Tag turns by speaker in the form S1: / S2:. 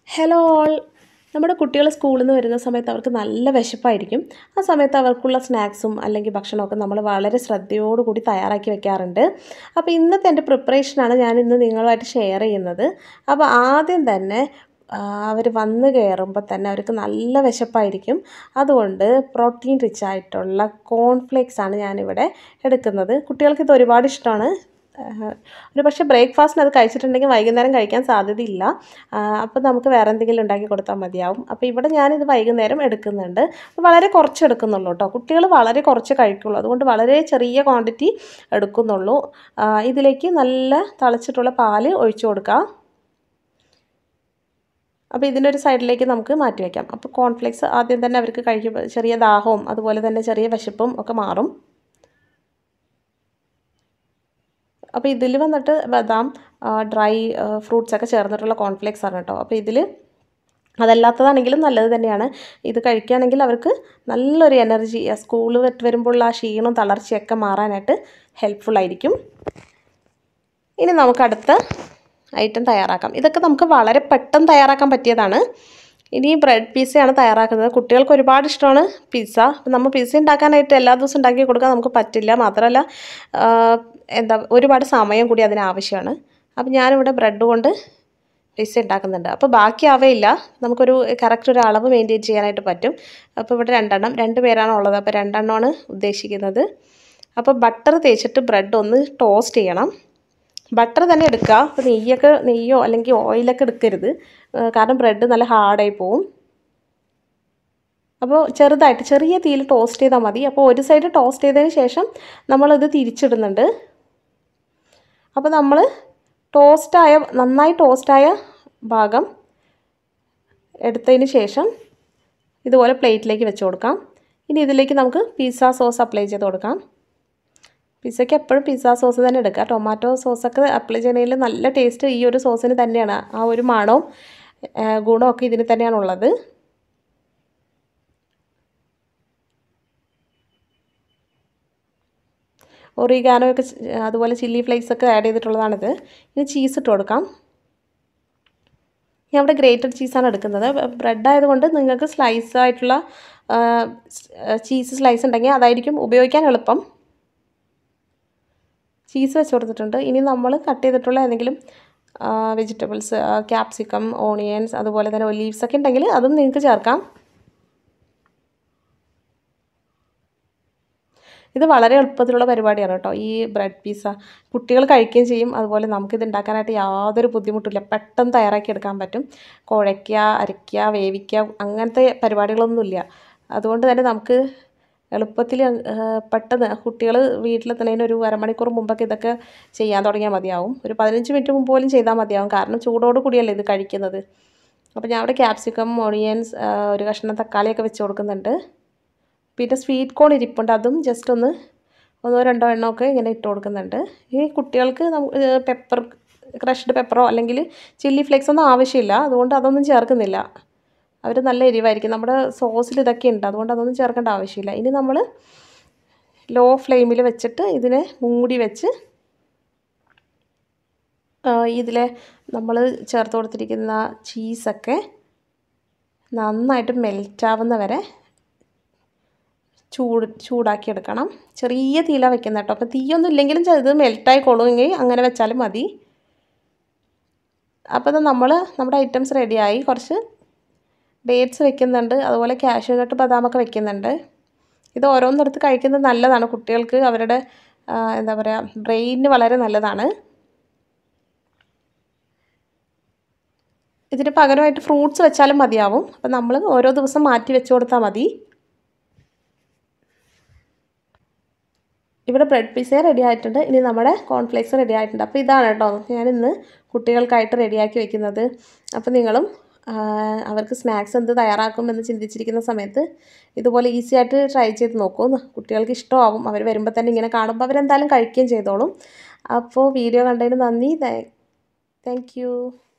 S1: hello all നമ്മുടെ കുട്ടികൾ സ്കൂളിൽ നിന്ന് വരുന്ന സമയത്ത് അവർക്ക് നല്ല വിശപ്പായിരിക്കും ആ സമയത്ത് അവർക്കുള്ള സ്നാക്സും അല്ലെങ്കിൽ ഭക്ഷണമൊക്കെ നമ്മൾ വളരെ ശ്രദ്ധയോടുകൂടി തയ്യാറാക്കി വെക്കാറുണ്ട് അപ്പോൾ ഇന്നത്തെ എൻ്റെ പ്രിപ്പറേഷനാണ് ഞാൻ ഇന്ന് നിങ്ങളുമായിട്ട് ഷെയർ ചെയ്യുന്നത് അപ്പോൾ ആദ്യം തന്നെ അവർ വന്ന് കയറുമ്പോൾ തന്നെ അവർക്ക് നല്ല വിശപ്പായിരിക്കും അതുകൊണ്ട് പ്രോട്ടീൻ റിച്ച് ആയിട്ടുള്ള കോൺഫ്ലേക്സ് ആണ് ഞാനിവിടെ എടുക്കുന്നത് കുട്ടികൾക്ക് ഇത് ഒരുപാട് ഇഷ്ടമാണ് ഒരു പക്ഷേ ബ്രേക്ക്ഫാസ്റ്റിന് അത് കഴിച്ചിട്ടുണ്ടെങ്കിൽ വൈകുന്നേരം കഴിക്കാൻ സാധ്യതയില്ല അപ്പോൾ നമുക്ക് വേറെ എന്തെങ്കിലും ഉണ്ടാക്കി കൊടുത്താൽ മതിയാവും അപ്പോൾ ഇവിടെ ഞാനിത് വൈകുന്നേരം എടുക്കുന്നുണ്ട് വളരെ കുറച്ച് എടുക്കുന്നുള്ളൂ കേട്ടോ കുട്ടികൾ വളരെ കുറച്ച് കഴിക്കുള്ളൂ അതുകൊണ്ട് വളരെ ചെറിയ ക്വാണ്ടിറ്റി എടുക്കുന്നുള്ളൂ ഇതിലേക്ക് നല്ല തിളച്ചിട്ടുള്ള പാല് ഒഴിച്ചു കൊടുക്കാം അപ്പോൾ ഇതിൻ്റെ ഒരു സൈഡിലേക്ക് നമുക്ക് മാറ്റി വയ്ക്കാം അപ്പോൾ കോൺഫ്ലെക്സ് ആദ്യം തന്നെ അവർക്ക് കഴിക്കുമ്പോൾ ചെറിയ ദാഹവും അതുപോലെ തന്നെ ചെറിയ വിശപ്പും ഒക്കെ മാറും അപ്പോൾ ഇതിൽ വന്നിട്ട് ബദാം ഡ്രൈ ഫ്രൂട്ട്സ് ഒക്കെ ചേർന്നിട്ടുള്ള കോൺഫ്ലെക്സ് ആണ് കേട്ടോ അപ്പോൾ ഇതിൽ അതല്ലാത്തതാണെങ്കിലും നല്ലത് തന്നെയാണ് ഇത് കഴിക്കുകയാണെങ്കിൽ അവർക്ക് നല്ലൊരു എനർജി സ്കൂൾ വിട്ട് വരുമ്പോൾ ആ ക്ഷീണവും തളർച്ചയൊക്കെ മാറാനായിട്ട് ഹെൽപ്ഫുൾ ആയിരിക്കും ഇനി നമുക്ക് അടുത്ത ഐറ്റം തയ്യാറാക്കാം ഇതൊക്കെ നമുക്ക് വളരെ പെട്ടെന്ന് തയ്യാറാക്കാൻ പറ്റിയതാണ് ഇനി ബ്രെഡ് പിസ്സയാണ് തയ്യാറാക്കുന്നത് കുട്ടികൾക്ക് ഒരുപാട് ഇഷ്ടമാണ് പിസ്സ അപ്പം നമ്മൾ പിസ്സ ഉണ്ടാക്കാനായിട്ട് എല്ലാ ദിവസവും ഉണ്ടാക്കി കൊടുക്കാൻ നമുക്ക് പറ്റില്ല മാത്രമല്ല എന്താ ഒരുപാട് സമയം കൂടി അതിന് ആവശ്യമാണ് അപ്പം ഞാനിവിടെ ബ്രെഡ് കൊണ്ട് പിസ്സ ഉണ്ടാക്കുന്നുണ്ട് അപ്പോൾ ബാക്കിയാവേയില്ല നമുക്കൊരു കറക്റ്റ് ഒരു അളവ് മെയിൻറ്റെയിൻ ചെയ്യാനായിട്ട് പറ്റും അപ്പോൾ ഇവിടെ രണ്ടെണ്ണം രണ്ട് പേരാണ് ഉള്ളത് അപ്പോൾ രണ്ടെണ്ണമാണ് ഉദ്ദേശിക്കുന്നത് അപ്പോൾ ബട്ടർ തേച്ചിട്ട് ബ്രെഡ് ഒന്ന് ടോസ്റ്റ് ചെയ്യണം ബട്ടർ തന്നെ എടുക്കുക അപ്പോൾ നെയ്യൊക്കെ നെയ്യോ അല്ലെങ്കിൽ ഓയിലൊക്കെ എടുക്കരുത് കാരണം ബ്രെഡ് നല്ല ഹാർഡായി പോവും അപ്പോൾ ചെറുതായിട്ട് ചെറിയ തീയിൽ ടോസ്റ്റ് ചെയ്താൽ മതി അപ്പോൾ ഒരു സൈഡ് ടോസ്റ്റ് ചെയ്തതിന് ശേഷം നമ്മളിത് തിരിച്ചിടുന്നുണ്ട് അപ്പോൾ നമ്മൾ ടോസ്റ്റായ നന്നായി ടോസ്റ്റായ ഭാഗം എടുത്തതിന് ശേഷം ഇതുപോലെ പ്ലേറ്റിലേക്ക് വെച്ച് കൊടുക്കാം ഇനി ഇതിലേക്ക് നമുക്ക് പിസ്സ സോസ് അപ്ലൈ ചെയ്ത് കൊടുക്കാം പിസ്സയ്ക്ക് എപ്പോഴും പിസ്സ സോസ് തന്നെ എടുക്കുക ടൊമാറ്റോ സോസൊക്കെ അപ്ലൈ ചെയ്യണതിൽ നല്ല ടേസ്റ്റ് ഈ ഒരു സോസിന് തന്നെയാണ് ആ ഒരു മണവും ഗുണമൊക്കെ ഇതിന് തന്നെയാണുള്ളത് ഒറിഗാനോ ഒക്കെ അതുപോലെ ചില്ലി ഫ്ലേക്സ് ഒക്കെ ആഡ് ചെയ്തിട്ടുള്ളതാണിത് ഇനി ചീസ് ഇട്ട് കൊടുക്കാം ഞാൻ ഇവിടെ ഗ്രേറ്റഡ് ചീസാണ് എടുക്കുന്നത് ബ്രെഡ് ആയതുകൊണ്ട് നിങ്ങൾക്ക് സ്ലൈസ് ആയിട്ടുള്ള ചീസ് സ്ലൈസ് ഉണ്ടെങ്കിൽ അതായിരിക്കും ഉപയോഗിക്കാൻ എളുപ്പം ചീസ് വെച്ച് കൊടുത്തിട്ടുണ്ട് ഇനി നമ്മൾ കട്ട് ചെയ്തിട്ടുള്ള ഏതെങ്കിലും വെജിറ്റബിൾസ് ക്യാപ്സിക്കം ഓണിയൻസ് അതുപോലെ തന്നെ ഒലീവ്സ് ഒക്കെ ഉണ്ടെങ്കിൽ അതും നിങ്ങൾക്ക് ചേർക്കാം ഇത് വളരെ എളുപ്പത്തിലുള്ള പരിപാടിയാണ് കേട്ടോ ഈ ബ്രെഡ് പിസ്സ കുട്ടികൾ കഴിക്കുകയും ചെയ്യും അതുപോലെ നമുക്കിത് ഉണ്ടാക്കാനായിട്ട് യാതൊരു ബുദ്ധിമുട്ടില്ല പെട്ടെന്ന് തയ്യാറാക്കി എടുക്കാൻ പറ്റും കുഴയ്ക്കുക അരയ്ക്കുക വേവിക്കുക അങ്ങനത്തെ പരിപാടികളൊന്നുമില്ല അതുകൊണ്ട് തന്നെ നമുക്ക് എളുപ്പത്തിൽ പെട്ടെന്ന് കുട്ടികൾ വീട്ടിലെത്തുന്നതിന് ഒരു അരമണിക്കൂർ മുമ്പൊക്കെ ഇതൊക്കെ ചെയ്യാൻ തുടങ്ങിയാൽ മതിയാവും ഒരു പതിനഞ്ച് മിനിറ്റ് മുമ്പ് പോലും ചെയ്താൽ മതിയാവും കാരണം ചൂടോട് കൂടിയല്ലേ ഇത് കഴിക്കുന്നത് അപ്പോൾ ഞാൻ അവിടെ ക്യാപ്സിക്കം ഓണിയൻസ് ഒരു കഷ്ണം തക്കാളിയൊക്കെ വെച്ച് കൊടുക്കുന്നുണ്ട് പിന്നെ സ്വീറ്റ് കോൺ ഇരിപ്പുണ്ട് അതും ജസ്റ്റ് ഒന്ന് ഒന്നോ രണ്ടോ എണ്ണമൊക്കെ ഇങ്ങനെ ഇട്ട് കൊടുക്കുന്നുണ്ട് ഈ കുട്ടികൾക്ക് നമുക്ക് പെപ്പർ ക്രഷ്ഡ് പെപ്പറോ അല്ലെങ്കിൽ ചില്ലി ഫ്ലേക്സ് ഒന്നും ആവശ്യമില്ല അതുകൊണ്ട് അതൊന്നും ചേർക്കുന്നില്ല അവർ നല്ല എരിവായിരിക്കും നമ്മുടെ സോസിൽ ഇതൊക്കെ ഉണ്ട് അതുകൊണ്ട് അതൊന്നും ചേർക്കേണ്ട ആവശ്യമില്ല ഇനി നമ്മൾ ലോ ഫ്ലെയിമിൽ വെച്ചിട്ട് ഇതിനെ മൂടി വെച്ച് ഇതിലെ നമ്മൾ ചേർത്ത് കൊടുത്തിരിക്കുന്ന ചീസൊക്കെ നന്നായിട്ട് മെൽറ്റാവുന്ന വരെ ചൂട് ചൂടാക്കി എടുക്കണം ചെറിയ തീല വെക്കുന്ന കേട്ടോ അപ്പോൾ തീയൊന്നും ഇല്ലെങ്കിലും ഇത് മെൽറ്റായി കൊള്ളുമെങ്കിൽ അങ്ങനെ വെച്ചാലും മതി അപ്പോൾ നമ്മൾ നമ്മുടെ ഐറ്റംസ് റെഡിയായി കുറച്ച് ഡേറ്റ്സ് വെക്കുന്നുണ്ട് അതുപോലെ കാഷ്യൂ നട്ട് ബദാമൊക്കെ വെക്കുന്നുണ്ട് ഇത് ഓരോന്നെടുത്ത് കഴിക്കുന്നത് നല്ലതാണ് കുട്ടികൾക്ക് അവരുടെ എന്താ പറയുക ബ്രെയിനിന് വളരെ നല്ലതാണ് ഇതിന് പകരമായിട്ട് ഫ്രൂട്ട്സ് വെച്ചാലും മതിയാവും അപ്പം നമ്മൾ ഓരോ ദിവസം മാറ്റി വെച്ച് കൊടുത്താൽ മതി ഇവിടെ ബ്രെഡ് പിസ്സ റെഡി ആയിട്ടുണ്ട് ഇനി നമ്മുടെ കോൺഫ്ലേക്സ് റെഡി ആയിട്ടുണ്ട് അപ്പോൾ ഇതാണ് കേട്ടോ ഞാനിന്ന് കുട്ടികൾക്കായിട്ട് റെഡിയാക്കി വെക്കുന്നത് അപ്പോൾ നിങ്ങളും അവർക്ക് സ്നാക്സ് എന്ത് തയ്യാറാക്കുമെന്ന് ചിന്തിച്ചിരിക്കുന്ന സമയത്ത് ഇതുപോലെ ഈസി ആയിട്ട് ട്രൈ ചെയ്ത് നോക്കൂ കുട്ടികൾക്ക് ഇഷ്ടമാവും അവർ വരുമ്പോൾ തന്നെ ഇങ്ങനെ കാണുമ്പോൾ അവരെന്തായാലും കഴിക്കുകയും ചെയ്തോളും അപ്പോൾ വീഡിയോ കണ്ടതിന് നന്ദി താങ്ക് യു